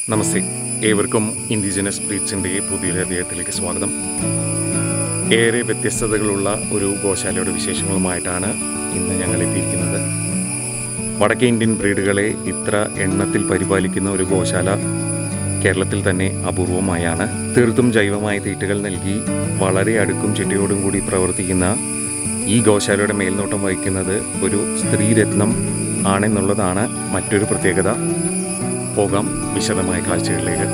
നമസ്തേ ഏവർക്കും ഇൻഡിജിനസ് ബ്രീഡ്സിൻ്റെ പുതിയൊരു അധ്യായത്തിലേക്ക് സ്വാഗതം ഏറെ വ്യത്യസ്തതകളുള്ള ഒരു ഗോശാലയുടെ വിശേഷങ്ങളുമായിട്ടാണ് ഇന്ന് ഞങ്ങൾ എത്തിയിരിക്കുന്നത് വടക്കേ ഇന്ത്യൻ ബ്രീഡുകളെ ഇത്ര എണ്ണത്തിൽ പരിപാലിക്കുന്ന ഒരു ഗോശാല കേരളത്തിൽ തന്നെ അപൂർവമായാണ് തീർത്തും ജൈവമായ തീറ്റകൾ നൽകി വളരെ അടുക്കും ചിട്ടയോടും കൂടി പ്രവർത്തിക്കുന്ന ഈ ഗോശാലയുടെ മേൽനോട്ടം വഹിക്കുന്നത് ഒരു സ്ത്രീരത്നം ആണെന്നുള്ളതാണ് മറ്റൊരു പ്രത്യേകത പോകാം വിശദമായ കാഴ്ചകളിലേക്ക്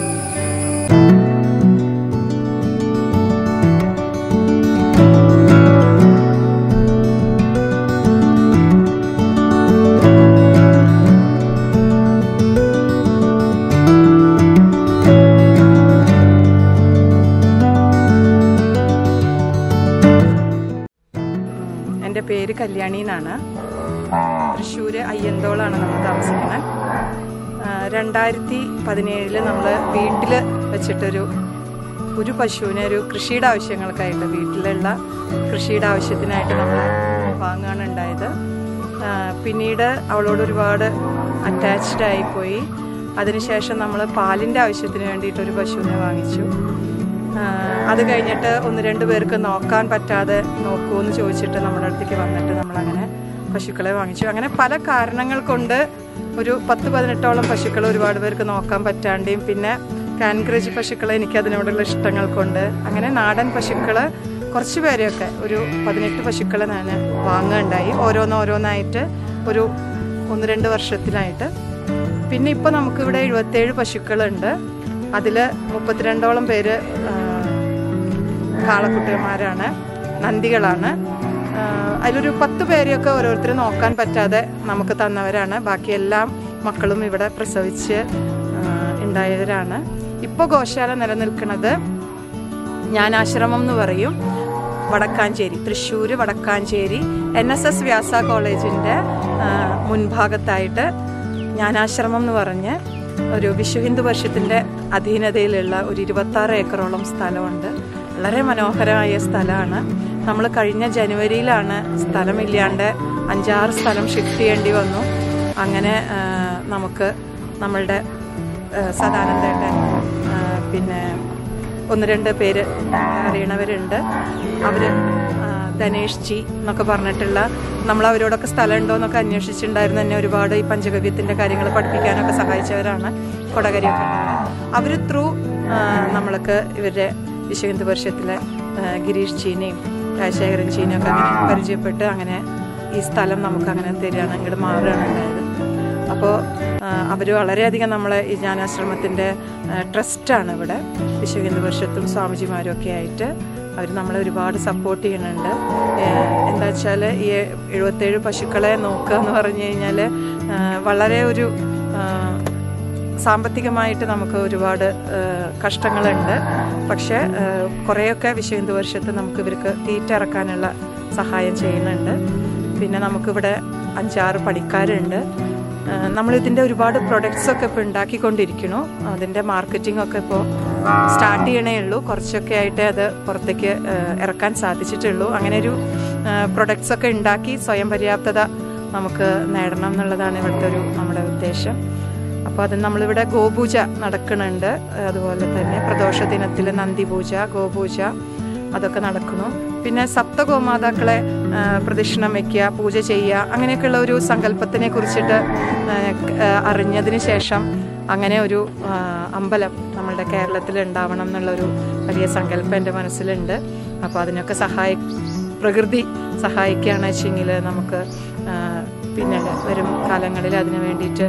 എൻ്റെ പേര് കല്യാണി എന്നാണ് തൃശ്ശൂർ അയ്യന്തോളാണ് നമ്മൾ താമസിക്കുന്നത് രണ്ടായിരത്തി പതിനേഴില് നമ്മൾ വീട്ടിൽ വെച്ചിട്ടൊരു ഒരു പശുവിനെ ഒരു കൃഷിയുടെ ആവശ്യങ്ങൾക്കായിട്ട് വീട്ടിലുള്ള കൃഷിയുടെ ആവശ്യത്തിനായിട്ട് നമ്മൾ വാങ്ങുകയാണ് ഉണ്ടായത് ആ, പിന്നീട് അവളോട് ഒരുപാട് അറ്റാച്ച്ഡ് ആയിപ്പോയി അതിനുശേഷം നമ്മൾ പാലിൻ്റെ ആവശ്യത്തിന് വേണ്ടിയിട്ട് ഒരു പശുവിനെ വാങ്ങിച്ചു ആ, അത് കഴിഞ്ഞിട്ട് ഒന്ന് രണ്ട് പേർക്ക് നോക്കാൻ പറ്റാതെ നോക്കുമെന്ന് ചോദിച്ചിട്ട് നമ്മുടെ അടുത്തേക്ക് വന്നിട്ട് നമ്മളങ്ങനെ പശുക്കളെ വാങ്ങിച്ചു അങ്ങനെ പല കാരണങ്ങൾ കൊണ്ട് ഒരു പത്ത് പതിനെട്ടോളം പശുക്കളെ ഒരുപാട് പേർക്ക് നോക്കാൻ പറ്റാണ്ടെയും പിന്നെ കാൻക്രേജ് പശുക്കളെ എനിക്ക് അതിനോടുള്ള ഇഷ്ടങ്ങൾ കൊണ്ട് അങ്ങനെ നാടൻ പശുക്കള് കുറച്ച് പേരെയൊക്കെ ഒരു പതിനെട്ട് പശുക്കളെ ഞാൻ വാങ്ങുകയുണ്ടായി ഓരോന്നോരോന്നായിട്ട് ഒരു ഒന്ന് രണ്ട് വർഷത്തിലായിട്ട് പിന്നെ ഇപ്പോൾ നമുക്കിവിടെ എഴുപത്തേഴ് പശുക്കളുണ്ട് അതിൽ മുപ്പത്തിരണ്ടോളം പേര് ആ, കാളക്കുട്ടികന്മാരാണ് നന്ദികളാണ് ആ, അതിലൊരു പത്ത് പേരെയൊക്കെ ഓരോരുത്തർ നോക്കാൻ പറ്റാതെ നമുക്ക് തന്നവരാണ് ബാക്കി എല്ലാം മക്കളും ഇവിടെ പ്രസവിച്ച് ആ, ഉണ്ടായവരാണ് ഇപ്പോൾ ഗോശാല നിലനിൽക്കുന്നത് ജ്ഞാനാശ്രമം എന്ന് പറയും Vadakkanchery Thrissur Vadakkanchery N S S Vyasa കോളേജിൻ്റെ മുൻഭാഗത്തായിട്ട് ജ്ഞാനാശ്രമം എന്ന് പറഞ്ഞ് ഒരു വിശ്വ ഹിന്ദു പരിഷത്തിൻ്റെ അധീനതയിലുള്ള ഒരു ഇരുപത്താറ് ഏക്കറോളം സ്ഥലമുണ്ട് വളരെ മനോഹരമായ സ്ഥലമാണ് നമ്മൾ കഴിഞ്ഞ ജനുവരിയിലാണ് സ്ഥലമില്ലാണ്ട് അഞ്ചാറ് സ്ഥലം ഷിഫ്റ്റ് ചെയ്യേണ്ടി വന്നു അങ്ങനെ ആ, നമുക്ക് നമ്മളുടെ ആ, സദാനന്ദേട്ടൻ ആ, പിന്നെ ഒന്ന് രണ്ട് പേര് അറിയണവരുണ്ട് അവർ ധനേഷ് ജി എന്നൊക്കെ പറഞ്ഞിട്ടുള്ള നമ്മൾ അവരോടൊക്കെ സ്ഥലം ഉണ്ടോ എന്നൊക്കെ അന്വേഷിച്ചിട്ടുണ്ടായിരുന്നു എന്നെ ഒരുപാട് ഈ പഞ്ചഗവ്യത്തിൻ്റെ കാര്യങ്ങൾ പഠിപ്പിക്കാനൊക്കെ സഹായിച്ചവരാണ് കൊടകരിയൊക്കെ അവർ ത്രൂ നമ്മൾക്ക് ഇവരുടെ വിശ്വ ഹിന്ദു പരിഷത്തിലെ ആ, ഗിരീഷ് ജീനെയും രാജശേഖരൻ ജീനെയും ഒക്കെ അങ്ങനെ പരിചയപ്പെട്ട് അങ്ങനെ ഈ സ്ഥലം നമുക്ക് അങ്ങനെ തരികയാണ് ഇങ്ങോട്ട് മാറുകയാണ് ഉണ്ടായത് അപ്പോൾ അവർ വളരെയധികം നമ്മളെ ഈ ജ്ഞാനാശ്രമത്തിൻ്റെ ട്രസ്റ്റാണ് ഇവിടെ വിശ്വ ഹിന്ദു പരിഷത്തും സ്വാമിജിമാരും ഒക്കെ ആയിട്ട് അവർ നമ്മളെ ഒരുപാട് സപ്പോർട്ട് ചെയ്യുന്നുണ്ട് ഏഹ് എന്താ വെച്ചാൽ ഈ എഴുപത്തേഴ് പശുക്കളെ നോക്കുക എന്ന് പറഞ്ഞു കഴിഞ്ഞാൽ വളരെ ഒരു ആ, സാമ്പത്തികമായിട്ട് നമുക്ക് ഒരുപാട് ആ, കഷ്ടങ്ങളുണ്ട് പക്ഷേ ആ, കുറേയൊക്കെ വിശ്വ ഹിന്ദു പരിഷത്ത് നമുക്ക് ഇവർക്ക് തീറ്റ ഇറക്കാനുള്ള സഹായം ചെയ്യുന്നുണ്ട് പിന്നെ നമുക്കിവിടെ അഞ്ചാറ് പണിക്കാരുണ്ട് ആ, നമ്മളിതിൻ്റെ ഒരുപാട് പ്രൊഡക്ട്സ് ഒക്കെ ഇപ്പോൾ ഉണ്ടാക്കിക്കൊണ്ടിരിക്കണു അതിൻ്റെ മാർക്കറ്റിംഗ് ഒക്കെ ഇപ്പോൾ സ്റ്റാർട്ട് ചെയ്യണേ ഉള്ളൂ കുറച്ചൊക്കെ ആയിട്ട് അത് പുറത്തേക്ക് ആ, ഇറക്കാൻ സാധിച്ചിട്ടുള്ളൂ അങ്ങനെ ഒരു പ്രൊഡക്ട്സ് ഒക്കെ ഉണ്ടാക്കി സ്വയം പര്യാപ്തത നമുക്ക് നേടണം എന്നുള്ളതാണ് ഇവിടുത്തെ ഒരു നമ്മുടെ ഉദ്ദേശം അപ്പോൾ അത് നമ്മളിവിടെ ഗോപൂജ നടക്കുന്നുണ്ട് അതുപോലെ തന്നെ പ്രദോഷ ദിനത്തിൽ നന്ദിപൂജ ഗോപൂജ അതൊക്കെ നടക്കുന്നു പിന്നെ സപ്തഗോമാതാക്കളെ ആ, പ്രദക്ഷിണം വയ്ക്കുക പൂജ ചെയ്യുക അങ്ങനെയൊക്കെയുള്ള ഒരു സങ്കല്പത്തിനെ കുറിച്ചിട്ട് ആ, ആ, അറിഞ്ഞതിന് ശേഷം അങ്ങനെ ഒരു ആ, അമ്പലം നമ്മളുടെ കേരളത്തിൽ ഉണ്ടാവണം എന്നുള്ളൊരു വലിയ സങ്കല്പം എൻ്റെ മനസ്സിലുണ്ട് അപ്പോൾ അതിനൊക്കെ സഹായി പ്രകൃതി സഹായിക്കുകയാണ് വെച്ചെങ്കിൽ നമുക്ക് ആ, പിന്നെ വരും കാലങ്ങളിൽ അതിന് വേണ്ടിയിട്ട്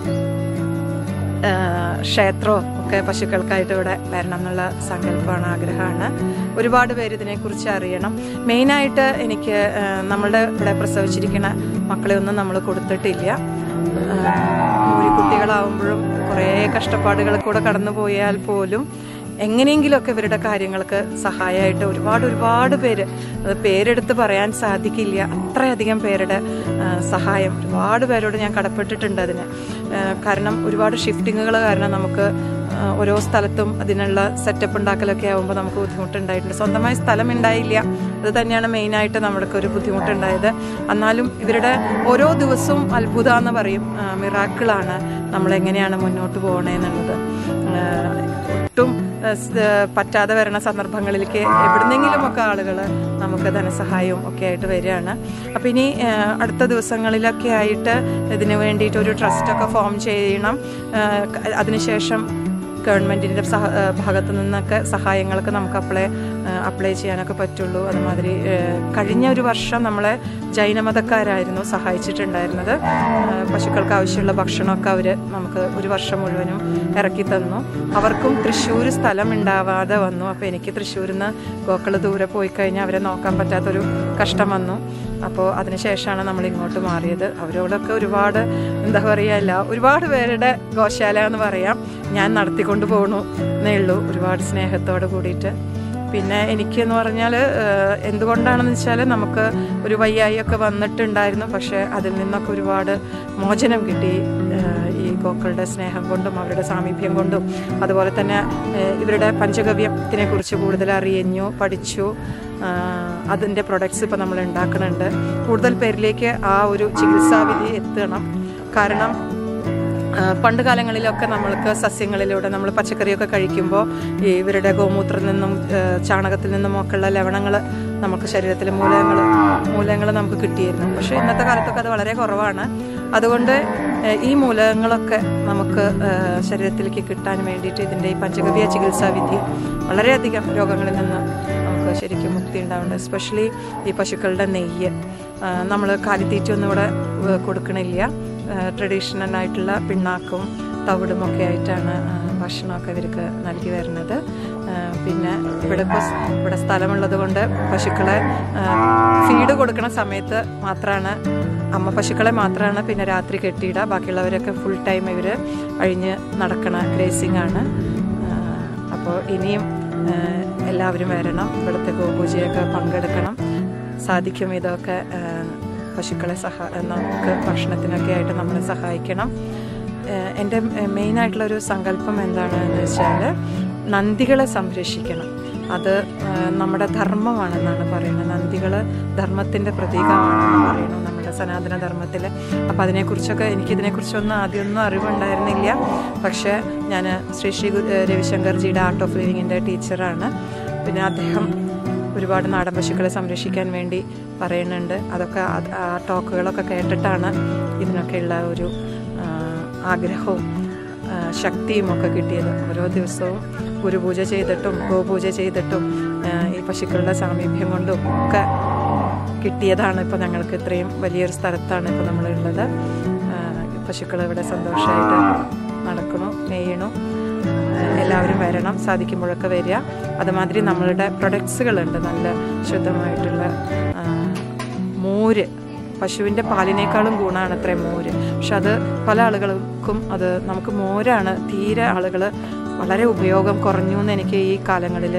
ക്ഷേത്രവും ഒക്കെ പശുക്കൾക്കായിട്ട് ഇവിടെ വരണം എന്നുള്ള സങ്കല്പമാണ് ആഗ്രഹമാണ് ഒരുപാട് പേര് ഇതിനെക്കുറിച്ച് അറിയണം മെയിനായിട്ട് എനിക്ക് ആ, നമ്മളുടെ ഇവിടെ പ്രസവിച്ചിരിക്കുന്ന മക്കളെ ഒന്നും നമ്മൾ കൊടുത്തിട്ടില്ല ഒരു കുട്ടികളാവുമ്പോഴും കുറേ കഷ്ടപ്പാടുകൾ കൂടെ കടന്നു പോയാൽ പോലും എങ്ങനെയെങ്കിലുമൊക്കെ ഇവരുടെ കാര്യങ്ങൾക്ക് സഹായമായിട്ട് ഒരുപാട് ഒരുപാട് പേര് അത് പേരെടുത്ത് പറയാൻ സാധിക്കില്ല അത്രയധികം പേരുടെ ആ, സഹായം ഒരുപാട് പേരോട് ഞാൻ കടപ്പെട്ടിട്ടുണ്ട് അതിന് ആ, കാരണം ഒരുപാട് ഷിഫ്റ്റിങ്ങുകൾ കാരണം നമുക്ക് ആ, ഓരോ സ്ഥലത്തും അതിനുള്ള സെറ്റപ്പ് ഉണ്ടാക്കലൊക്കെ ആകുമ്പോൾ നമുക്ക് ബുദ്ധിമുട്ടുണ്ടായിട്ടുണ്ട് സ്വന്തമായി സ്ഥലം ഉണ്ടായില്ല അത് തന്നെയാണ് മെയിനായിട്ട് നമ്മൾക്ക് ഒരു ബുദ്ധിമുട്ടുണ്ടായത് എന്നാലും ഇവരുടെ ഓരോ ദിവസവും അത്ഭുതമെന്ന് പറയും മിറാക്കിളാണ് നമ്മളെങ്ങനെയാണ് മുന്നോട്ട് പോകണേന്നുള്ളത് ഒട്ടും ആ, സ്, ആ, പറ്റാതെ വരുന്ന സന്ദർഭങ്ങളിലേക്ക് എവിടുന്നെങ്കിലുമൊക്കെ ആളുകൾ നമുക്ക് ധനസഹായവും ഒക്കെ ആയിട്ട് വരികയാണ് അപ്പോൾ ഇനി ആ, അടുത്ത ദിവസങ്ങളിലൊക്കെ ആയിട്ട് ഇതിന് വേണ്ടിയിട്ട് ഒരു ട്രസ്റ്റൊക്കെ ഫോം ചെയ്യണം ആ, ക- അതിനുശേഷം ഗവൺമെൻറ്റിൻ്റെ സഹ ആ, ഭാഗത്തു നിന്നൊക്കെ സഹായങ്ങളൊക്കെ നമുക്ക് അപ്ലൈ ആ, അപ്ലൈ ചെയ്യാനൊക്കെ പറ്റുള്ളൂ അതുമാതിരി ആ, കഴിഞ്ഞ ഒരു വർഷം നമ്മളെ ജൈനമതക്കാരായിരുന്നു സഹായിച്ചിട്ടുണ്ടായിരുന്നത് ആ, പശുക്കൾക്ക് ആവശ്യമുള്ള ഭക്ഷണമൊക്കെ അവർ നമുക്ക് ഒരു വർഷം മുഴുവനും ഇറക്കി തന്നു അവർക്കും തൃശ്ശൂർ സ്ഥലം ഉണ്ടാവാതെ വന്നു അപ്പോൾ എനിക്ക് തൃശ്ശൂരിൽ നിന്ന് ഗോക്കൾ ദൂരെ പോയി കഴിഞ്ഞാൽ അവരെ നോക്കാൻ പറ്റാത്തൊരു കഷ്ടം വന്നു അപ്പോൾ അതിനുശേഷമാണ് നമ്മൾ ഇങ്ങോട്ട് മാറിയത് അവരോടൊക്കെ ഒരുപാട് എന്താ പറയുക എല്ലാ ഒരുപാട് പേരുടെ ഗോശാല എന്ന് പറയാം ഞാൻ നടത്തിക്കൊണ്ട് പോകണു എന്നേ ഉള്ളൂ ഒരുപാട് സ്നേഹത്തോട് കൂടിയിട്ട് പിന്നെ എനിക്കെന്ന് പറഞ്ഞാൽ എന്തുകൊണ്ടാണെന്ന് വെച്ചാൽ നമുക്ക് ഒരു വയ്യായി ഒക്കെ വന്നിട്ടുണ്ടായിരുന്നു പക്ഷേ അതിൽ നിന്നൊക്കെ ഒരുപാട് മോചനം കിട്ടി ഏഹ് ഈ ഗോക്കളുടെ സ്നേഹം കൊണ്ടും അവരുടെ സാമീപ്യം കൊണ്ടും അതുപോലെ തന്നെ ഏഹ് ഇവരുടെ പഞ്ചഗവ്യത്തിനെ കുറിച്ച് കൂടുതൽ അറിയഞ്ഞു പഠിച്ചു അതിൻ്റെ പ്രൊഡക്ട്സ് ഇപ്പോൾ നമ്മൾ ഉണ്ടാക്കുന്നുണ്ട് കൂടുതൽ പേരിലേക്ക് ആ ഒരു ചികിത്സാവിധി എത്തണം കാരണം ആ, പണ്ട് കാലങ്ങളിലൊക്കെ നമ്മൾക്ക് സസ്യങ്ങളിലൂടെ നമ്മൾ പച്ചക്കറിയൊക്കെ കഴിക്കുമ്പോൾ ഈ ഇവരുടെ ഗോമൂത്രത്തിൽ നിന്നും ആ, ചാണകത്തിൽ നിന്നും ഒക്കെയുള്ള ലവണങ്ങൾ നമുക്ക് ശരീരത്തിലെ മൂലകങ്ങൾ മൂലകങ്ങൾ നമുക്ക് കിട്ടിയിരുന്നു പക്ഷേ ഇന്നത്തെ കാലത്തൊക്കെ അത് വളരെ കുറവാണ് അതുകൊണ്ട് ആ, ഈ മൂലകങ്ങളൊക്കെ നമുക്ക് ആ, ശരീരത്തിലേക്ക് കിട്ടാൻ വേണ്ടിയിട്ട് ഇതിൻ്റെ ഈ പഞ്ചഗവ്യ ചികിത്സാവിധി വളരെയധികം രോഗങ്ങളിൽ നിന്ന് നമുക്ക് ശരിക്കും മുക്തി ഉണ്ടാവുന്നുണ്ട് എസ്പെഷ്യലി ഈ പശുക്കളുടെ നെയ്യ് നമ്മൾ കാലിത്തീറ്റൊന്നും ഇവിടെ ഏ, കൊടുക്കണില്ല ട്രഡീഷണൽ ആയിട്ടുള്ള പിണ്ണാക്കും തവിടും ഒക്കെ ആയിട്ടാണ് ആ, ഭക്ഷണമൊക്കെ ഇവർക്ക് നൽകി വരുന്നത് ആ, പിന്നെ ഇവിടെ ഇപ്പോൾ സ്- ഇവിടെ സ്ഥലമുള്ളത് കൊണ്ട് പശുക്കളെ ഫീഡ് കൊടുക്കുന്ന സമയത്ത് മാത്രമാണ് അമ്മ പശുക്കളെ മാത്രമാണ് പിന്നെ രാത്രി കെട്ടിയിടുക ബാക്കിയുള്ളവരൊക്കെ ഫുൾ ടൈം ഇവർ അഴിഞ്ഞ് നടക്കണ ഗ്രേസിംഗ് ആണ് അപ്പോൾ ഇനിയും ആ, എല്ലാവരും വരണം ഇവിടുത്തെ ഗോപൂജയൊക്കെ പങ്കെടുക്കണം സാധിക്കും ഇതൊക്കെ ആ, പശുക്കളെ സഹാ നമുക്ക് ഭക്ഷണത്തിനൊക്കെ ആയിട്ട് നമ്മളെ സഹായിക്കണം ഏഹ് എൻ്റെ മെയിനായിട്ടുള്ളൊരു സങ്കല്പം എന്താണെന്ന് വെച്ചാൽ നന്ദികളെ സംരക്ഷിക്കണം അത് ഏഹ് നമ്മുടെ ധർമ്മമാണെന്നാണ് പറയുന്നത് നന്ദികൾ ധർമ്മത്തിൻ്റെ പ്രതീകമാണെന്ന് പറയുന്നു നമ്മുടെ സനാതന ധർമ്മത്തിൽ അപ്പോൾ അതിനെക്കുറിച്ചൊക്കെ എനിക്കിതിനെക്കുറിച്ചൊന്നും ആദ്യമൊന്നും അറിവുണ്ടായിരുന്നില്ല പക്ഷേ ഞാൻ ശ്രീ ശ്രീ ഗു- ഏഹ് രവിശങ്കർജിയുടെ ആർട്ട് ഓഫ് ലിവിങ്ങിൻ്റെ ടീച്ചറാണ് പിന്നെ അദ്ദേഹം ഒരുപാട് നാടൻ പശുക്കളെ സംരക്ഷിക്കാൻ വേണ്ടി പറയുന്നുണ്ട് അതൊക്കെ അത് ആ ടോക്കുകളൊക്കെ കേട്ടിട്ടാണ് ഇതിനൊക്കെയുള്ള ഒരു ആ, ആഗ്രഹവും ആ, ശക്തിയും ഒക്കെ കിട്ടിയത് ഓരോ ദിവസവും ഗുരുപൂജ ചെയ്തിട്ടും ഗോപൂജ ചെയ്തിട്ടും ആ, ഈ പശുക്കളുടെ സാമീപ്യം കൊണ്ടും ഒക്കെ കിട്ടിയതാണ് ഇപ്പോൾ ഞങ്ങൾക്ക് ഇത്രയും വലിയൊരു സ്ഥലത്താണ് ഇപ്പോൾ നമ്മളുള്ളത് പശുക്കൾ ഇവിടെ സന്തോഷമായിട്ട് നടക്കണു മേയണു എല്ലാവരും വരണം സാധിക്കുമ്പോഴൊക്കെ വരിക അതുമാതിരി നമ്മളുടെ പ്രൊഡക്ട്സുകളുണ്ട് നല്ല ശുദ്ധമായിട്ടുള്ള ആ, മോര് പശുവിൻ്റെ പാലിനേക്കാളും ഗുണമാണ് അത്രയും മോര് പക്ഷെ അത് പല ആളുകൾക്കും അത് നമുക്ക് മോരാണ് തീരെ ആളുകൾ വളരെ ഉപയോഗം കുറഞ്ഞു എന്ന് എനിക്ക് ഈ കാലങ്ങളിൽ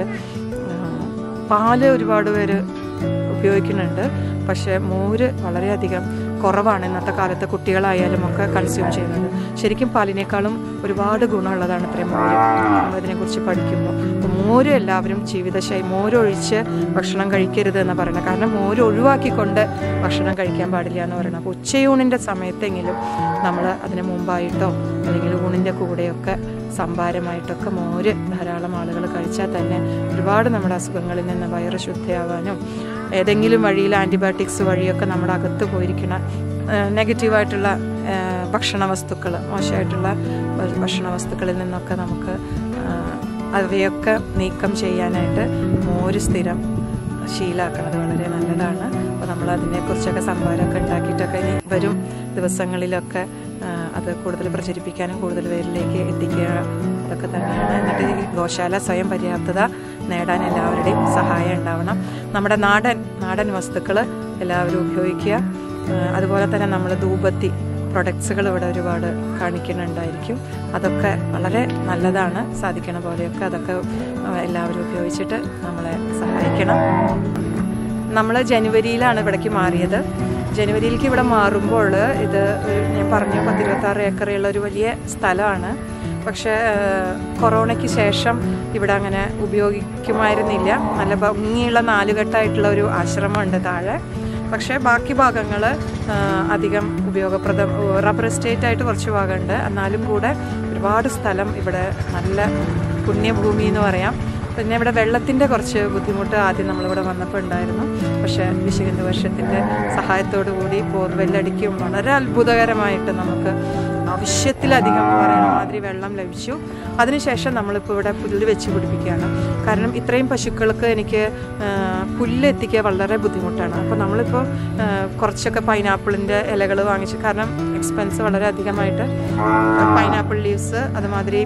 പാല് ഒരുപാട് പേര് ഉപയോഗിക്കുന്നുണ്ട് പക്ഷേ മോര് വളരെയധികം കുറവാണ് ഇന്നത്തെ കാലത്ത് കുട്ടികളായാലും ഒക്കെ കൺസ്യൂം ചെയ്യുന്നത് ശരിക്കും പാലിനേക്കാളും ഒരുപാട് ഗുണമുള്ളതാണ് ഇത്രയും മോര് നമ്മളതിനെക്കുറിച്ച് പഠിക്കുമ്പോൾ അപ്പോൾ മോര് എല്ലാവരും ജീവിതശൈലി മോരൊഴിച്ച് ഭക്ഷണം കഴിക്കരുത് എന്ന് പറയുന്നത് കാരണം മോര് ഒഴിവാക്കിക്കൊണ്ട് ഭക്ഷണം കഴിക്കാൻ പാടില്ല എന്ന് പറയുന്നത് അപ്പോൾ ഉച്ചയൂണിൻ്റെ സമയത്തെങ്കിലും നമ്മൾ അതിന് മുമ്പായിട്ടോ അല്ലെങ്കിൽ ഊണിൻ്റെ കൂടെയൊക്കെ സംഭാരമായിട്ടൊക്കെ മോര് ധാരാളം ആളുകൾ കഴിച്ചാൽ തന്നെ ഒരുപാട് നമ്മുടെ അസുഖങ്ങളിൽ നിന്ന് വയറ് ശുദ്ധിയാവാനും ഏതെങ്കിലും വഴിയിൽ ആൻറ്റിബയോട്ടിക്സ് വഴിയൊക്കെ നമ്മുടെ അകത്ത് പോയിരിക്കുന്ന നെഗറ്റീവായിട്ടുള്ള ഭക്ഷണ വസ്തുക്കൾ മോശമായിട്ടുള്ള ഭ- ഭക്ഷണ വസ്തുക്കളിൽ നിന്നൊക്കെ നമുക്ക് ആ, അവയൊക്കെ നീക്കം ചെയ്യാനായിട്ട് മോര് സ്ഥിരം ശീലാക്കുന്നത് വളരെ നല്ലതാണ് അപ്പോൾ നമ്മൾ അതിനെക്കുറിച്ചൊക്കെ സംഭാരമൊക്കെ ഉണ്ടാക്കിയിട്ടൊക്കെ ഇനി വരും ദിവസങ്ങളിലൊക്കെ ആ, അത് കൂടുതൽ പ്രചരിപ്പിക്കാനും കൂടുതൽ പേരിലേക്ക് എത്തിക്കുക അതൊക്കെ തന്നെയാണ് എന്നിട്ട് ഈ ഗോശാല സ്വയം പര്യാപ്തത നേടാൻ എല്ലാവരുടെയും സഹായം ഉണ്ടാവണം നമ്മുടെ നാടൻ നാടൻ വസ്തുക്കൾ എല്ലാവരും ഉപയോഗിക്കുക ആ, അതുപോലെ തന്നെ നമ്മൾ ധൂപത്തി പ്രൊഡക്ട്സുകൾ ഇവിടെ ഒരുപാട് കാണിക്കുന്നുണ്ടായിരിക്കും അതൊക്കെ വളരെ നല്ലതാണ് സാധിക്കണ പോലെയൊക്കെ അതൊക്കെ ആ, എല്ലാവരും ഉപയോഗിച്ചിട്ട് നമ്മളെ സഹായിക്കണം നമ്മൾ ജനുവരിയിലാണ് ഇവിടേക്ക് മാറിയത് ജനുവരിയിലേക്ക് ഇവിടെ മാറുമ്പോൾ ഇത് ഒരു ഞാൻ പറഞ്ഞു പത്തിരുപത്താറ് ഏക്കറുള്ള ഒരു വലിയ സ്ഥലമാണ് പക്ഷേ ആ, കൊറോണയ്ക്ക് ശേഷം ഇവിടെ അങ്ങനെ ഉപയോഗിക്കുമായിരുന്നില്ല നല്ല ഭംഗിയുള്ള നാലുകെട്ടായിട്ടുള്ള ഒരു ആശ്രമമുണ്ട് താഴെ പക്ഷേ ബാക്കി ഭാഗങ്ങൾ അധികം ഉപയോഗപ്രദം റബ്ബർ എസ്റ്റേറ്റ് ആയിട്ട് കുറച്ച് ഭാഗമുണ്ട് എന്നാലും കൂടെ ഒരുപാട് സ്ഥലം ഇവിടെ നല്ല പുണ്യഭൂമി എന്ന് പറയാം പിന്നെ ഇവിടെ വെള്ളത്തിൻ്റെ കുറച്ച് ബുദ്ധിമുട്ട് ആദ്യം നമ്മളിവിടെ വന്നപ്പോൾ ഉണ്ടായിരുന്നു പക്ഷേ വിശുദ്ധ വർഷത്തിൻ്റെ സഹായത്തോടു കൂടി ബോർവെല്ലടിക്കും വളരെ അത്ഭുതകരമായിട്ട് നമുക്ക് ആവശ്യത്തിലധികം എന്ന് പറയുന്ന മാതിരി വെള്ളം ലഭിച്ചു അതിനുശേഷം നമ്മളിപ്പോൾ ഇവിടെ പുല്ല് വെച്ച് പിടിപ്പിക്കുകയാണ് കാരണം ഇത്രയും പശുക്കൾക്ക് എനിക്ക് ആ, പുല്ല് എത്തിക്കുക വളരെ ബുദ്ധിമുട്ടാണ് അപ്പോൾ നമ്മളിപ്പോൾ ആ, കുറച്ചൊക്കെ പൈനാപ്പിളിൻ്റെ ഇലകൾ വാങ്ങിച്ച് കാരണം എക്സ്പെൻസ് വളരെ അധികമായിട്ട് പൈനാപ്പിൾ ലീവ്സ് അതുമാതിരി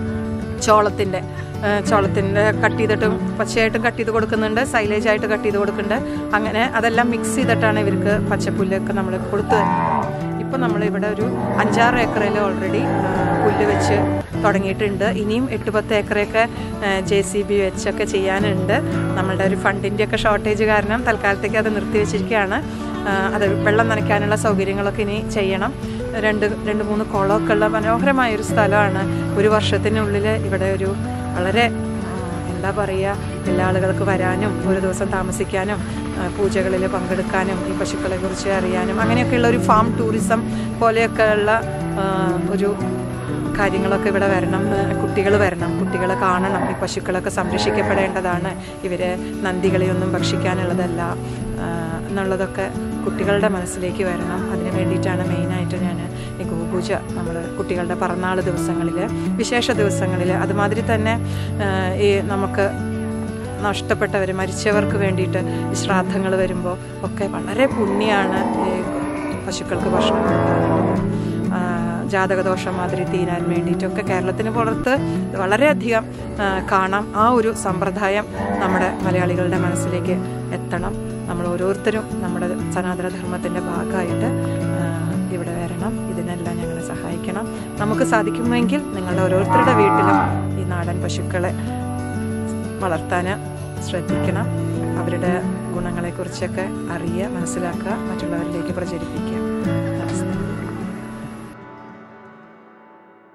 ചോളത്തിൻ്റെ ചോളത്തിൻ്റെ കട്ട് ചെയ്തിട്ടും പച്ചയായിട്ടും കട്ട് ചെയ്ത് കൊടുക്കുന്നുണ്ട് സൈലേജ് ആയിട്ട് കട്ട് ചെയ്ത് കൊടുക്കുന്നുണ്ട് അങ്ങനെ അതെല്ലാം മിക്സ് ചെയ്തിട്ടാണ് ഇവർക്ക് പച്ചപ്പുല്ലൊക്കെ നമ്മൾ കൊടുത്തു തരുന്നത് ഇപ്പം നമ്മളിവിടെ ഒരു അഞ്ചാറ് ഏക്കറിൽ ഓൾറെഡി പുല്ല് വെച്ച് തുടങ്ങിയിട്ടുണ്ട് ഇനിയും എട്ട് പത്ത് ഏക്കറൊക്കെ ജെ സി ബി വെച്ചൊക്കെ ചെയ്യാനുണ്ട് നമ്മളുടെ ഒരു ഫണ്ടിൻ്റെ ഒക്കെ ഷോർട്ടേജ് കാരണം തൽക്കാലത്തേക്ക് അത് നിർത്തി വെച്ചിരിക്കുകയാണ് ആ, അത് വെള്ളം നനയ്ക്കാനുള്ള സൗകര്യങ്ങളൊക്കെ ഇനി ചെയ്യണം രണ്ട് രണ്ട് മൂന്ന് കുളമൊക്കെ ഉള്ള മനോഹരമായ ഒരു സ്ഥലമാണ് ഒരു വർഷത്തിനുള്ളിൽ ഇവിടെ ഒരു വളരെ ആ, എന്താ പറയുക എല്ലാ ആളുകൾക്ക് വരാനും ഒരു ദിവസം താമസിക്കാനും പൂജകളിൽ പങ്കെടുക്കാനും ഈ പശുക്കളെ കുറിച്ച് അറിയാനും അങ്ങനെയൊക്കെയുള്ള ഒരു ഫാം ടൂറിസം പോലെയൊക്കെയുള്ള ആ, ഒരു കാര്യങ്ങളൊക്കെ ഇവിടെ വരണം കുട്ടികൾ വരണം കുട്ടികളെ കാണണം ഈ പശുക്കളൊക്കെ സംരക്ഷിക്കപ്പെടേണ്ടതാണ് ഇവരെ നന്ദികളെയൊന്നും ഭക്ഷിക്കാനുള്ളതല്ല ആ, എന്നുള്ളതൊക്കെ കുട്ടികളുടെ മനസ്സിലേക്ക് വരണം അതിന് വേണ്ടിയിട്ടാണ് മെയിനായിട്ട് ഞാൻ ഈ ഗോപൂജ നമ്മൾ കുട്ടികളുടെ പിറന്നാൾ ദിവസങ്ങളിൽ വിശേഷ ദിവസങ്ങളിൽ അതുമാതിരി തന്നെ ആ, ഈ നമുക്ക് നഷ്ടപ്പെട്ടവർ മരിച്ചവർക്ക് വേണ്ടിയിട്ട് ഈ ശ്രാദ്ധങ്ങൾ വരുമ്പോൾ ഒക്കെ വളരെ പുണ്യാണ് ഈ പശുക്കൾക്ക് ഭക്ഷണം കൊടുക്കാനുള്ളത് ആ, ജാതകദോഷം മാതിരി തീരാൻ വേണ്ടിയിട്ടൊക്കെ കേരളത്തിന് പുറത്ത് വളരെയധികം ആ, കാണാം ആ ഒരു സമ്പ്രദായം നമ്മുടെ മലയാളികളുടെ മനസ്സിലേക്ക് എത്തണം നമ്മൾ ഓരോരുത്തരും നമ്മുടെ സനാതനധർമ്മത്തിൻ്റെ ഭാഗമായിട്ട് ആ, ഇവിടെ വരണം ഇതിനെല്ലാം ഞങ്ങളെ സഹായിക്കണം നമുക്ക് സാധിക്കുമെങ്കിൽ നിങ്ങളുടെ ഓരോരുത്തരുടെ വീട്ടിലും ഈ നാടൻ പശുക്കളെ വളർത്താൻ ശ്രദ്ധിക്കണം അവരുടെ ഗുണങ്ങളെക്കുറിച്ചൊക്കെ അറിയുക മനസ്സിലാക്കുക മറ്റുള്ളവരിലേക്ക് പ്രചരിപ്പിക്കുക